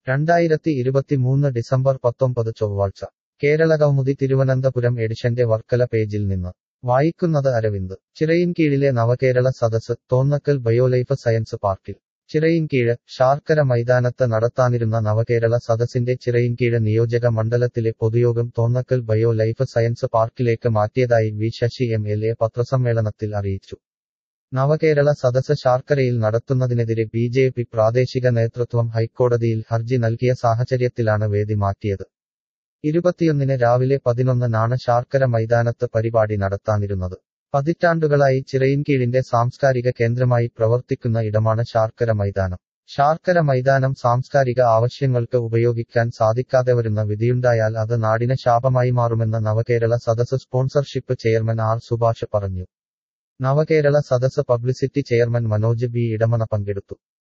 രണ്ടായിരത്തി ഇരുപത്തിമൂന്ന് ഡിസംബർ പത്തൊമ്പത് ചൊവ്വാഴ്ച കേരള കൗമുദി തിരുവനന്തപുരം എഡിഷന്റെ വർക്കല പേജിൽ നിന്ന് വായിക്കുന്നത് അരവിന്ദ് ചിറയിൻകീഴിലെ നവകേരള സദസ് തോന്നക്കൽ ബയോലൈഫ് സയൻസ് പാർക്കിൽ ചിറയിൻകീഴ് ശാർക്കര മൈതാനത്ത് നടത്താനിരുന്ന നവകേരള സദസ്സിന്റെ ചിറയിൻകീഴ് നിയോജക മണ്ഡലത്തിലെ പൊതുയോഗം തോന്നക്കൽ ബയോ ലൈഫ് സയൻസ് പാർക്കിലേക്ക് മാറ്റിയതായി V Sasi M L A പത്രസമ്മേളനത്തിൽ അറിയിച്ചു നവകേരള സദസ് ശാർക്കരയിൽ നടത്തുന്നതിനെതിരെ ബി ജെ പി പ്രാദേശിക നേതൃത്വം ഹൈക്കോടതിയിൽ ഹർജി നൽകിയ സാഹചര്യത്തിലാണ് വേദി മാറ്റിയത് ഇരുപത്തിയൊന്നിന് രാവിലെ പതിനൊന്നിനാണ് ശാർക്കര മൈതാനത്ത് പരിപാടി നടത്താനിരുന്നത് പതിറ്റാണ്ടുകളായി ചിറയിൻകീഴിന്റെ സാംസ്കാരിക കേന്ദ്രമായി പ്രവർത്തിക്കുന്ന ഇടമാണ് ശാർക്കര മൈതാനം ശാർക്കര മൈതാനം സാംസ്കാരിക ആവശ്യങ്ങൾക്ക് ഉപയോഗിക്കാൻ സാധിക്കാതെ വരുന്ന വിധിയുണ്ടായാൽ അത് നാടിന് ശാപമായി മാറുമെന്ന് നവകേരള സദസ് സ്പോൺസർഷിപ്പ് ചെയർമാൻ ആർ സുഭാഷ് പറഞ്ഞു Navakerala Sadas publicity chairman Manoj B Edamana പങ്കെടുത്തു